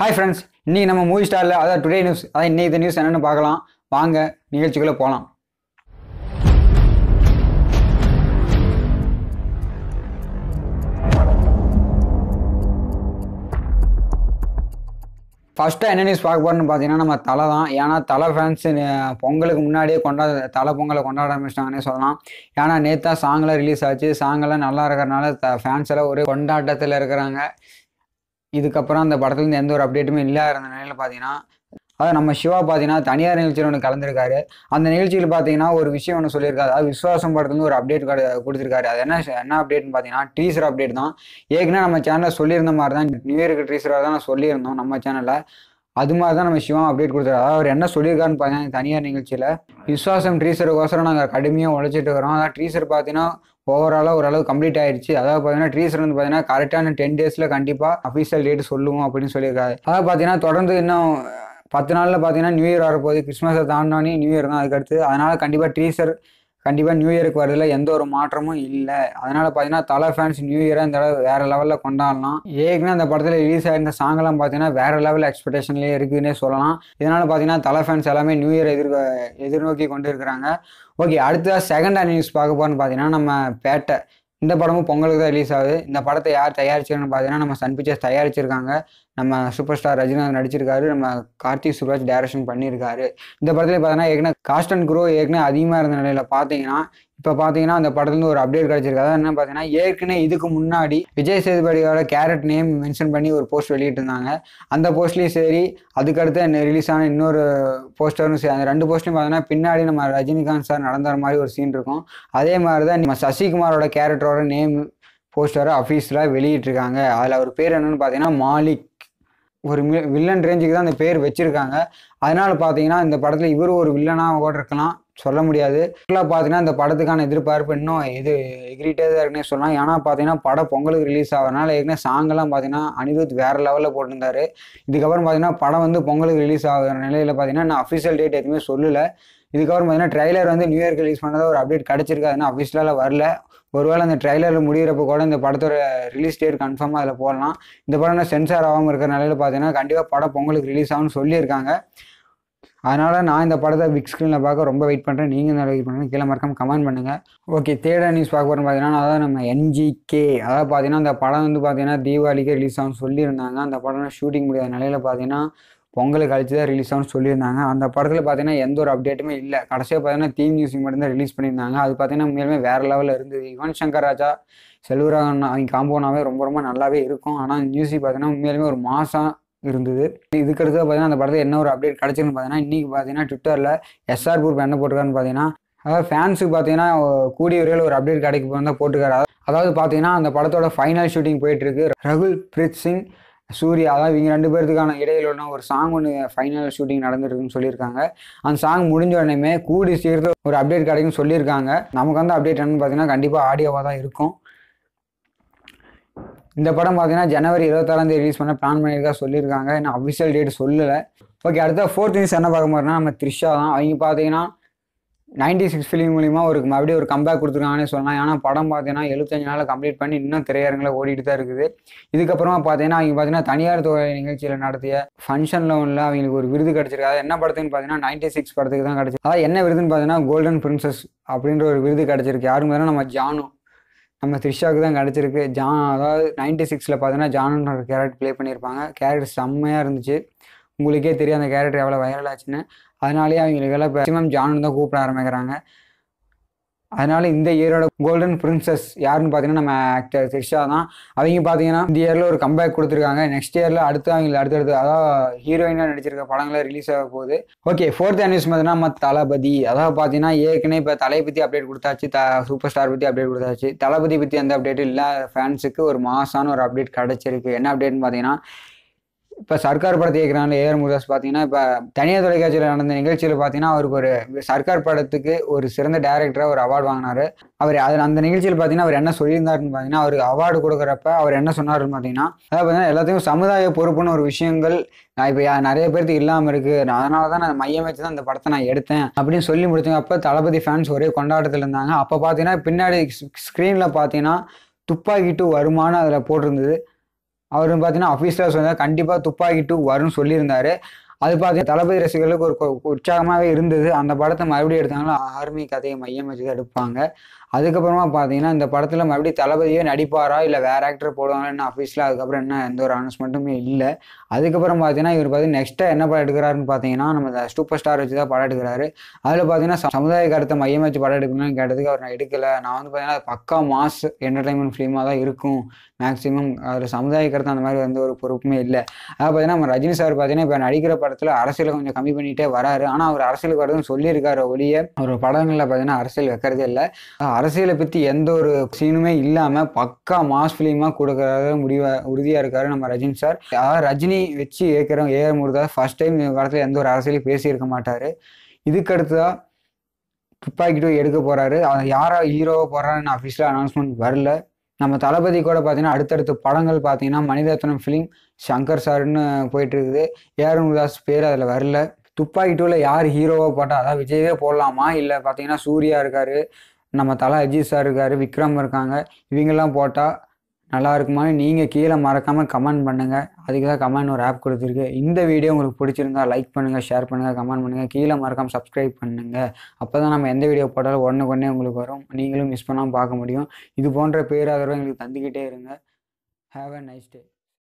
hi friends இன்னைக்கு நம்ம movie ஸ்டாரில் அதாவது டுடே நியூஸ் அதாவது இன்னைக்கு நியூஸ் என்னென்னு பார்க்கலாம் வாங்க நிகழ்ச்சிக்குள்ளே போகலாம் ஃபஸ்ட்டாக என்ன நியூஸ் பார்க்க போகிறோன்னு பார்த்தீங்கன்னா நம்ம தலை தான் ஏன்னா தலை ஃபேன்ஸு பொங்கலுக்கு முன்னாடியே கொண்டாட தலை பொங்கலை கொண்டாட ஆரம்பிச்சிட்டாங்கன்னே சொல்லலாம் ஏன்னா நேற்று தான் சாங்கெல்லாம் ரிலீஸ் ஆச்சு சாங்கெல்லாம் நல்லா இருக்கிறனால த ஃபேன்ஸ் எல்லாம் ஒரே கொண்டாட்டத்தில் இருக்கிறாங்க இதுக்கப்புறம் அந்த படத்துலேருந்து எந்த ஒரு அப்டேட்டுமே இல்லை இருந்த நிலையில் பார்த்தீங்கன்னா அதாவது நம்ம சிவா பார்த்தீங்கன்னா தனியார் நிகழ்ச்சியில் ஒன்று கலந்துருக்காரு அந்த நிகழ்ச்சியில் பார்த்தீங்கன்னா ஒரு விஷயம் ஒன்று சொல்லியிருக்காரு அதாவது விஸ்வாசம் படத்துலேருந்து ஒரு அப்டேட் கொடுத்துருக்காரு அது என்ன என்ன அப்டேட்னு பார்த்தீங்கன்னா டீசர் அப்டேட் தான் ஏற்கனவே நம்ம சேனலில் சொல்லியிருந்த மாதிரி தான் நியூ இயருக்கு டீசராக தான் நான் சொல்லியிருந்தோம் நம்ம சேனலில் அது மாதிரி தான் நம்ம சிவா அப்டேட் கொடுத்துருக்காரு அதாவது அவர் என்ன சொல்லியிருக்காருன்னு பார்த்தீங்கன்னா தனியார் நிகழ்ச்சியில் விஸ்வாசம் ட்ரீசருக்கோசரம் நாங்கள் கடுமையாக உழைச்சிட்டு இருக்கிறோம் அதாவது ட்ரீசர் பார்த்தீங்கன்னா ஓவராலாக ஓரளவு கம்ப்ளீட் ஆயிடுச்சு அதாவது பார்த்தீங்கன்னா ட்ரீசர் வந்து பார்த்தீங்கன்னா கரெக்டான டென் டேஸில் கண்டிப்பாக அஃபீஷியல் டேட் சொல்லுவோம் அப்படின்னு சொல்லியிருக்காரு அதாவது பார்த்தீங்கன்னா தொடர்ந்து இன்னும் பத்து நாளில் பார்த்தீங்கன்னா நியூ இயர் வரப்போகுது கிறிஸ்மஸை தாண்டானே நியூ இயர் தான் அதுக்கடுத்து அதனால் கண்டிப்பாக டீசர் கண்டிப்பாக நியூ இயருக்கு வரதுல எந்த ஒரு மாற்றமும் இல்லை அதனால் பார்த்தீங்கன்னா தலை ஃபேன்ஸ் நியூ இயரை இந்த தடவை வேறு லெவலில் கொண்டாடலாம் ஏற்கனவே அந்த படத்தில் ரிலீஸ் ஆயிருந்த சாங்கெல்லாம் பார்த்தீங்கன்னா வேறு லெவல் எக்ஸ்பெக்டேஷன்லேயே இருக்குதுன்னே சொல்லலாம் இதனால் பார்த்தீங்கன்னா தலை ஃபேன்ஸ் எல்லாமே நியூ இயர் எதிர் எதிர்நோக்கி கொண்டு இருக்கிறாங்க ஓகே அடுத்த செகண்ட் ஹேண்ட் நியூஸ் பார்க்க போகிறோன்னு பார்த்தீங்கன்னா நம்ம பேட்டை இந்த படமும் பொங்கலுக்கு தான் ரிலீஸ் ஆகுது இந்த படத்தை யார் தயாரிச்சிருன்னு பார்த்தீங்கன்னா நம்ம சன் பிக்சர்ஸ் தயாரிச்சிருக்காங்க நம்ம சூப்பர் ஸ்டார் ரஜினிகாந்த் நடிச்சிருக்காரு நம்ம கார்த்திக் சுப்ராஜ் டைரக்ஷன் பண்ணியிருக்காரு இந்த படத்துல பார்த்தீங்கன்னா ஏற்கனவே காஸ்ட் அண்ட் குரோ ஏற்கனவே அதிகமாக இருந்த நிலையில் பார்த்தீங்கன்னா இப்போ பார்த்தீங்கன்னா அந்த படத்துலேருந்து ஒரு அப்டேட் கிடச்சிருக்கு அதாவது என்ன பார்த்தீங்கன்னா ஏற்கனவே இதுக்கு முன்னாடி விஜய் சேதுபதியோட கேரட் நேம் மென்ஷன் பண்ணி ஒரு போஸ்ட் வெளியிட்டிருந்தாங்க அந்த போஸ்ட்லேயும் சரி அதுக்கடுத்து ரிலீஸ் ஆன இன்னொரு போஸ்டரும் சரி அந்த ரெண்டு போஸ்ட்லையும் பார்த்தீங்கன்னா பின்னாடி நம்ம ரஜினிகாந்த் சார் நடந்த மாதிரி ஒரு சீன் இருக்கும் அதே மாதிரி தான் நம்ம சசிகுமாரோட கேரக்டரோட நேம் போஸ்டரை அஃபீஸில் வெளியிட்டிருக்காங்க அதில் அவர் பேர் என்னன்னு பார்த்தீங்கன்னா மாலிக் ஒரு வில்லன் ரேஞ்சுக்கு தான் அந்த பேர் வச்சுருக்காங்க அதனால் பார்த்தீங்கன்னா இந்த படத்தில் இவர் ஒரு வில்லனாக கூட இருக்கலாம் சொல்ல முடியாது ஃபுல்லாக பார்த்தீங்கன்னா இந்த படத்துக்கான எதிர்பார்ப்பு இன்னும் இது எகிரிட்டே தான் இருக்குன்னே சொல்லலாம் ஏன்னா பார்த்தீங்கன்னா படம் பொங்கலுக்கு ரிலீஸ் ஆகிறனால ஏற்கனவே சாங்கெல்லாம் பார்த்தீங்கன்னா அனிருத் வேறு லெவலில் போட்டிருந்தாரு இதுக்கப்புறம் பார்த்தீங்கன்னா படம் வந்து பொங்கலுக்கு ரிலீஸ் ஆகிற நிலையில் பார்த்தீங்கன்னா நான் அஃபிஷியல் டேட் எதுவுமே சொல்லலை இதுக்கப்புறம் பார்த்தீங்கன்னா ட்ரைலர் வந்து நியூ இயர்க்கு ரிலீஸ் பண்ணதாக ஒரு அப்டேட் கிடச்சிருக்கு அதுனா அஃபிஷியலாக வரல ஒருவேளை அந்த ட்ரைலரில் முடிகிறப்ப கூட இந்த படத்தோட ரிலீஸ் டேட் கன்ஃபார்மாக அதில் போடலாம் இந்த படம் சென்சார் ஆகாமல் இருக்கிற நிலையில் பார்த்தீங்கன்னா கண்டிப்பாக படம் பொங்கலுக்கு ரிலீஸ் ஆகும்னு சொல்லியிருக்காங்க அதனால் நான் இந்த படத்தை பிக் ஸ்க்ரீனில் பார்க்க ரொம்ப வெயிட் பண்ணுறேன் நீங்கள் இந்த வெயிட் பண்ணுங்கள் கீழே மறக்காம கமெண்ட் பண்ணுங்கள் ஓகே தேட நியூஸ் பார்க்க போகிறோம் பார்த்தீங்கன்னா அதாவது நம்ம என்ஜிகே அதாவது பார்த்தீங்கன்னா அந்த படம் வந்து பார்த்தீங்கன்னா தீபாவளிக்கே ரிலீஸ் ஆகும்னு சொல்லியிருந்தாங்க அந்த படம் ஷூட்டிங் முடியாத நிலையில் பார்த்தீங்கன்னா பொங்கலுக்கு கழிச்சு தான் ரிலீஸ் ஆகும்னு சொல்லியிருந்தாங்க அந்த படத்தில் பார்த்தீங்கன்னா எந்த ஒரு அப்டேட்டுமே இல்லை கடைசியாக பார்த்தீங்கன்னா தீம் மியூசிக் மட்டும்தான் ரிலீஸ் பண்ணியிருந்தாங்க அது பார்த்தீங்கன்னா உண்மையிலுமே வேறு லெவலில் இருந்தது யுவன் சங்கர் ராஜா செல்வராகன் அவங்க காம்போனாவே ரொம்ப ரொம்ப நல்லாவே இருக்கும் ஆனால் மியூசிக் பார்த்தீங்கன்னா உண்மையிலுமே ஒரு மாதம் இருந்தது இதுக்கடுத்து பார்த்தீங்கன்னா அந்த படத்தில் என்ன ஒரு அப்டேட் கிடச்சிருன்னு பார்த்தீங்கன்னா இன்றைக்கி பார்த்தீங்கன்னா ட்விட்டரில் எஸ்ஆர் குரூப் என்ன போட்டிருக்காருன்னு பார்த்தீங்கன்னா அதாவது ஃபேன்ஸுக்கு பார்த்தீங்கன்னா கூடிய விரைவில் ஒரு அப்டேட் கிடைக்க போய் தான் போட்டிருக்காரு அதாவது பார்த்தீங்கன்னா அந்த படத்தோட ஃபைனல் ஷூட்டிங் போயிட்டுருக்கு ரகுல் பிரீத் சிங் சூர்யா அதாவது இவங்க ரெண்டு பேர்த்துக்கான இடையில ஒன்று ஒரு சாங் ஒன்று ஃபைனல் ஷூட்டிங் நடந்துருக்குன்னு சொல்லியிருக்காங்க அந்த சாங் முடிஞ்ச உடனே கூடி சீக்கிரத்தில் ஒரு அப்டேட் கிடைக்கும்னு சொல்லியிருக்காங்க நமக்கு வந்து அப்டேட் என்னன்னு பார்த்தீங்கன்னா கண்டிப்பாக ஆடியோவாக தான் இருக்கும் இந்த படம் பார்த்தீங்கன்னா ஜனவரி இருபத்தாறாம் தேதி ரிலீஸ் பண்ண பிளான் பண்ணியிருக்கா சொல்லியிருக்காங்க இன்னும் அஃபிஷியல் டேட் சொல்லலை ஓகே அடுத்த ஃபோர்த் நியூஸ் என்ன பார்க்க போகிறோம்னா நம்ம த்ரிஷா தான் அவங்க பார்த்தீங்கன்னா நைன்டி சிக்ஸ் ஃபிலிம் மூலிமா ஒரு மறுபடியும் ஒரு கம்பேக் கொடுத்துருக்காங்கன்னு சொல்லலாம் ஏன்னா படம் பார்த்தீங்கன்னா எழுபத்தஞ்சு நாளில் கம்ப்ளீட் பண்ணி இன்னும் திரையரங்கில் ஓடிட்டு தான் இருக்குது இதுக்கப்புறமா பார்த்தீங்கன்னா அவங்க பார்த்தீங்கன்னா தனியார் தொகை நிகழ்ச்சியில் நடத்திய ஃபங்க்ஷனில் ஒன்றில் அவங்களுக்கு ஒரு விருது கிடச்சிருக்கு என்ன படத்துன்னு பார்த்தீங்கன்னா நைன்டி சிக்ஸ் படத்துக்கு தான் கிடச்சி அதாவது என்ன விருதுன்னு பார்த்தீங்கன்னா கோல்டன் பிரின்சஸ் அப்படின்ற ஒரு விருது கிடச்சிருக்கு யாரும் பார்த்தீங்கன்னா நம்ம ஜானு நம்ம த்ரிஷாவுக்கு தான் கிடச்சிருக்கு ஜான் அதாவது நைன்டி சிக்ஸில் பார்த்தீங்கன்னா ஜானுன்ற ஒரு கேரக்டர் ப்ளே பண்ணியிருப்பாங்க கேரக்டர் செம்மையாக இருந்துச்சு உங்களுக்கே தெரியும் அந்த கேரக்டர் எவ்வளோ வைரல் ஆச்சுன்னு அதனாலேயே அவங்களுக்கு எல்லாம் மேக்ஸிமம் ஜானு தான் கூப்பிட ஆரம்பிக்கிறாங்க அதனால இந்த இயரோட கோல்டன் பிரின்சஸ் யாருன்னு பார்த்தீங்கன்னா நம்ம ஆக்டர் த்ரிஷா தான் அவங்க பார்த்தீங்கன்னா இந்த இயரில் ஒரு கம்பேக் கொடுத்துருக்காங்க நெக்ஸ்ட் இயரில் அடுத்து அவங்க அடுத்தடுத்து அதாவது ஹீரோயினாக நடிச்சிருக்க படங்களே ரிலீஸ் ஆக போகுது ஓகே ஃபோர்த் நியூஸ் பார்த்தீங்கன்னா நம்ம தளபதி அதாவது பார்த்தீங்கன்னா ஏற்கனவே இப்போ தலை பற்றி அப்டேட் கொடுத்தாச்சு த சூப்பர் ஸ்டார் பற்றி அப்டேட் கொடுத்தாச்சு தளபதி பற்றி எந்த அப்டேட்டும் இல்லை ஃபேன்ஸுக்கு ஒரு மாசான ஒரு அப்டேட் கிடச்சிருக்கு என்ன அப்டேட்னு பார்த்தீங்கன்னா இப்போ சர்க்கார் படத்தை இயக்குறாங்க ஏஆர் முருதாஸ் பார்த்தீங்கன்னா இப்போ தனியார் தொலைக்காட்சியில் நடந்த நிகழ்ச்சியில் பார்த்தீங்கன்னா அவருக்கு ஒரு சர்க்கார் படத்துக்கு ஒரு சிறந்த டேரக்டராக ஒரு அவார்டு வாங்கினார் அவர் அதில் அந்த நிகழ்ச்சியில் பார்த்தீங்கன்னா அவர் என்ன சொல்லியிருந்தாருன்னு பார்த்தீங்கன்னா அவருக்கு அவார்டு கொடுக்குறப்ப அவர் என்ன சொன்னாருன்னு பார்த்தீங்கன்னா அதாவது பார்த்தீங்கன்னா எல்லாத்தையும் சமுதாய பொறுப்புன்னு ஒரு விஷயங்கள் நான் இப்போ நிறைய பேருக்கு இல்லாமல் இருக்குது அதனால தான் நான் மையம் வச்சு தான் இந்த படத்தை நான் எடுத்தேன் அப்படின்னு சொல்லி முடிச்சங்க அப்போ தளபதி ஃபேன்ஸ் ஒரே கொண்டாட்டத்தில் இருந்தாங்க அப்போ பார்த்தீங்கன்னா பின்னாடி ஸ்க்ரீனில் பார்த்தீங்கன்னா துப்பாக்கி டூ வருமானம் அதில் போட்டிருந்தது அவர் பார்த்தீங்கன்னா அஃபீஷியல்ஸ் வந்து கண்டிப்பாக துப்பாக்கி டூ வரும்னு சொல்லியிருந்தாரு அது பார்த்தீங்கன்னா தளபதி ரசிகர்களுக்கு ஒரு கொ- உற்சாகமாகவே இருந்தது அந்த படத்தை மறுபடியும் எடுத்தாங்கன்னா ஆர்மி கதையை மையம் வச்சு தான் எடுப்பாங்க அதுக்கப்புறமா பார்த்தீங்கன்னா இந்த படத்தில் மறுபடியும் தளபதியே நடிப்பாரா இல்லை வேற ஆக்டர் போடுவாங்களா என்ன அஃபீஷியலாக அதுக்கப்புறம் என்ன எந்த ஒரு அனௌன்ஸ்மெண்ட்டுமே இல்லை அதுக்கப்புறம் பார்த்தீங்கன்னா இவர் பார்த்தீங்கன்னா நெக்ஸ்ட்டாக என்ன படம் எடுக்கிறாருன்னு பார்த்தீங்கன்னா நம்ம சூப்பர் ஸ்டார் வச்சு தான் படம் எடுக்கிறாரு அதில் பார்த்தீங்கன்னா ச- சமுதாய கருத்தை மையம் வச்சு படம் எடுக்கணும்னு கேட்டதுக்கு அவர் நான் எடுக்கல நான் வந்து பார்த்தீங்கன்னா அது பக்கா மாஸ் என்டர்டைன்மெண்ட் ஃபிலிமாக தான் இருக்கும் மேக்ஸிமம் அதில் சமுதாய கருத்து அந்த மாதிரி எந்த ஒரு பொறுப்புமே இல்லை அதாவது பார்த்தீங்கன்னா நம்ம ரஜினி சார் பார்த்தீங்கன்னா இப்போ நடிக்கிற படத்தில் அரசியலை கொஞ்சம் கம்மி பண்ணிகிட்டே வராரு ஆனால் அவர் அரசியலுக்கு வரதுன்னு சொல்லியிருக்காரு ஒழிய அவர் படங்களில் பார்த்தீங்கன்னா அரசியல் வைக்கிறதே இல்லை அரசியலை பற்றி எந்த ஒரு சீனுமே இல்லாமல் பக்கா மாஸ் ஃபிலிமாக கொடுக்கறது முடிவா உறுதியாக இருக்காரு நம்ம ரஜினி சார் அதாவது ரஜினி வச்சு ஏற்கிற ஏஆர் முருகதாஸ் ஃபர்ஸ்ட் டைம் இந்த படத்தில் எந்த ஒரு அரசியலையும் பேசியிருக்க மாட்டார் இதுக்கு அடுத்ததாக துப்பாக்கி டூ எடுக்க போகிறாரு அவர் யாரா ஹீரோவாக போகிறாருன்னு அஃபிஷியலாக அனௌன்ஸ்மெண்ட் வரல நம்ம தளபதி கூட பார்த்தீங்கன்னா அடுத்தடுத்த படங்கள் பார்த்தீங்கன்னா மணிரத்னம் ஃபிலிம் சங்கர் சார்னு போயிட்டு இருக்குது ஏஆர் முருகதாஸ் பேர் அதில் வரல துப்பாக்கி டூவில் யார் ஹீரோவாக போட்டால் அதாவது விஜயவே போடலாமா இல்லை பார்த்தீங்கன்னா சூர்யா இருக்காரு நம்ம தலை அஜித் சார் இருக்காரு விக்ரம் இருக்காங்க இவங்கெல்லாம் போட்டால் நல்லா இருக்குமான்னு நீங்கள் கீழே மறக்காமல் கமெண்ட் பண்ணுங்கள் அதுக்கு தான் கமெண்ட் ஒரு ஆப் கொடுத்துருக்கு இந்த வீடியோ உங்களுக்கு பிடிச்சிருந்தா லைக் பண்ணுங்கள் ஷேர் பண்ணுங்கள் கமெண்ட் பண்ணுங்கள் கீழே மறக்காமல் சப்ஸ்கிரைப் பண்ணுங்கள் அப்போ தான் நம்ம எந்த வீடியோ போட்டாலும் உடனே உடனே உங்களுக்கு வரும் நீங்களும் மிஸ் பண்ணாமல் பார்க்க முடியும் இது போன்ற பேராதரவு எங்களுக்கு தந்துக்கிட்டே இருங்க ஹாவ் அ நைஸ் டே